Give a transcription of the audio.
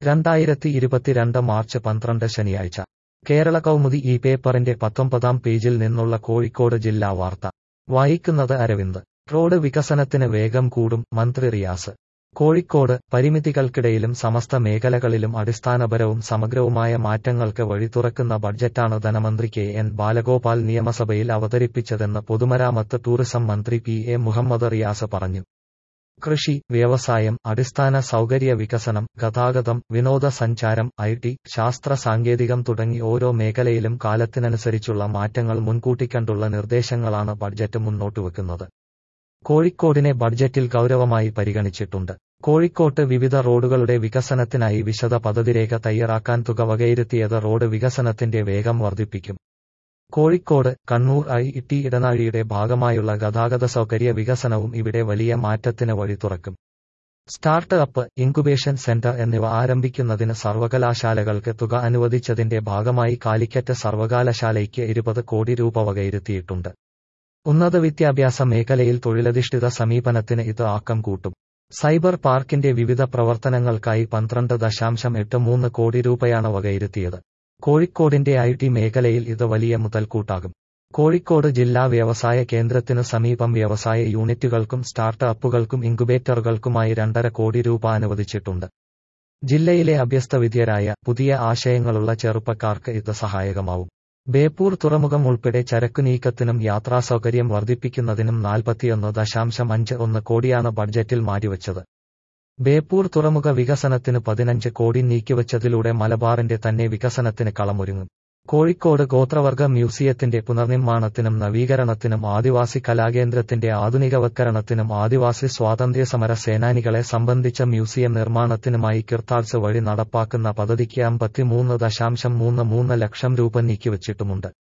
രണ്ടായിരത്തി ഇരുപത്തിരണ്ട് മാർച്ച് പന്ത്രണ്ട് ശനിയാഴ്ച കേരള കൗമുദി ഈ പേപ്പറിന്റെ പത്തൊമ്പതാം പേജിൽ നിന്നുള്ള കോഴിക്കോട് ജില്ലാ വാർത്ത വായിക്കുന്നത് അരവിന്ദ് റോഡ് വികസനത്തിന് വേഗം കൂടും മന്ത്രി റിയാസ് കോഴിക്കോട് പരിമിതികൾക്കിടയിലും സമസ്ത മേഖലകളിലും അടിസ്ഥാനപരവും സമഗ്രവുമായ മാറ്റങ്ങൾക്ക് വഴി തുറക്കുന്ന ബഡ്ജറ്റാണ് ധനമന്ത്രി കെ എൻ ബാലഗോപാൽ നിയമസഭയിൽ അവതരിപ്പിച്ചതെന്ന് പൊതുമരാമത്ത് ടൂറിസം മന്ത്രി പി എ മുഹമ്മദ് റിയാസ് പറഞ്ഞു കൃഷി വ്യവസായം അടിസ്ഥാന സൗകര്യ വികസനം ഗതാഗതം വിനോദസഞ്ചാരം ഐ ടി ശാസ്ത്ര സാങ്കേതികം തുടങ്ങി ഓരോ മേഖലയിലും കാലത്തിനനുസരിച്ചുള്ള മാറ്റങ്ങൾ മുൻകൂട്ടിക്കണ്ടുള്ള നിർദ്ദേശങ്ങളാണ് ബഡ്ജറ്റ് മുന്നോട്ടുവെക്കുന്നത് കോഴിക്കോടിനെ ബഡ്ജറ്റിൽ ഗൗരവമായി പരിഗണിച്ചിട്ടുണ്ട് കോഴിക്കോട്ട് വിവിധ റോഡുകളുടെ വികസനത്തിനായി വിശദ പദ്ധതിരേഖ തയ്യാറാക്കാൻ തുക വകയിരുത്തിയത് റോഡ് വികസനത്തിന്റെ വേഗം വർദ്ധിപ്പിക്കും കോഴിക്കോട് കണ്ണൂർ ഐ ടി ഇടനാഴിയുടെ ഭാഗമായുള്ള ഗതാഗത സൗകര്യ വികസനവും ഇവിടെ വലിയ മാറ്റത്തിന് വഴി തുറക്കും സ്റ്റാർട്ട് അപ്പ് ഇൻകുബേഷൻ സെന്റർ എന്നിവ ആരംഭിക്കുന്നതിന് സർവകലാശാലകൾക്ക് തുക അനുവദിച്ചതിന്റെ ഭാഗമായി കാലിക്കറ്റ് സർവകലാശാലയ്ക്ക് ഇരുപത് കോടി രൂപ വകയിരുത്തിയിട്ടുണ്ട് ഉന്നത വിദ്യാഭ്യാസ മേഖലയിൽ തൊഴിലധിഷ്ഠിത സമീപനത്തിന് ഇത് ആക്കം കൂട്ടും സൈബർ പാർക്കിന്റെ വിവിധ പ്രവർത്തനങ്ങൾക്കായി പന്ത്രണ്ട് ദശാംശം എട്ട് മൂന്ന് കോടി രൂപയാണ് വകയിരുത്തിയത് കോഴിക്കോടിന്റെ ഐ ടി മേഖലയിൽ ഇത് വലിയ മുതൽക്കൂട്ടാകും കോഴിക്കോട് ജില്ലാ വ്യവസായ കേന്ദ്രത്തിനു സമീപം വ്യവസായ യൂണിറ്റുകൾക്കും സ്റ്റാർട്ട് അപ്പുകൾക്കും ഇൻകുബേറ്ററുകൾക്കുമായി രണ്ടര കോടി രൂപ അനുവദിച്ചിട്ടുണ്ട് ജില്ലയിലെ അഭ്യസ്തവിദ്യരായ പുതിയ ആശയങ്ങളുള്ള ചെറുപ്പക്കാർക്ക് ഇത് സഹായകമാവും ബേപ്പൂർ തുറമുഖം ഉൾപ്പെടെ ചരക്കു നീക്കത്തിനും യാത്രാസൗകര്യം വർദ്ധിപ്പിക്കുന്നതിനും നാൽപ്പത്തിയൊന്ന് ദശാംശം അഞ്ച് ഒന്ന് കോടിയാണ് ബഡ്ജറ്റിൽ മാറ്റിവച്ചത് ബേപ്പൂർ തുറമുഖ വികസനത്തിന് പതിനഞ്ച് കോടി നീക്കിവച്ചതിലൂടെ മലബാറിന്റെ തന്നെ വികസനത്തിന് കളമൊരുങ്ങും കോഴിക്കോട് ഗോത്രവർഗ മ്യൂസിയത്തിന്റെ പുനർനിർമ്മാണത്തിനും നവീകരണത്തിനും ആദിവാസി കലാകേന്ദ്രത്തിന്റെ ആധുനികവത്കരണത്തിനും ആദിവാസി സ്വാതന്ത്ര്യ സമര സേനാനികളെ സംബന്ധിച്ച മ്യൂസിയം നിർമ്മാണത്തിനുമായി കിർത്താഡ്സ് വഴി നടപ്പാക്കുന്ന പദ്ധതിക്ക് അമ്പത്തിമൂന്ന് ദശാംശം മൂന്ന് മൂന്ന് ലക്ഷം രൂപ നീക്കിവച്ചിട്ടുമുണ്ട്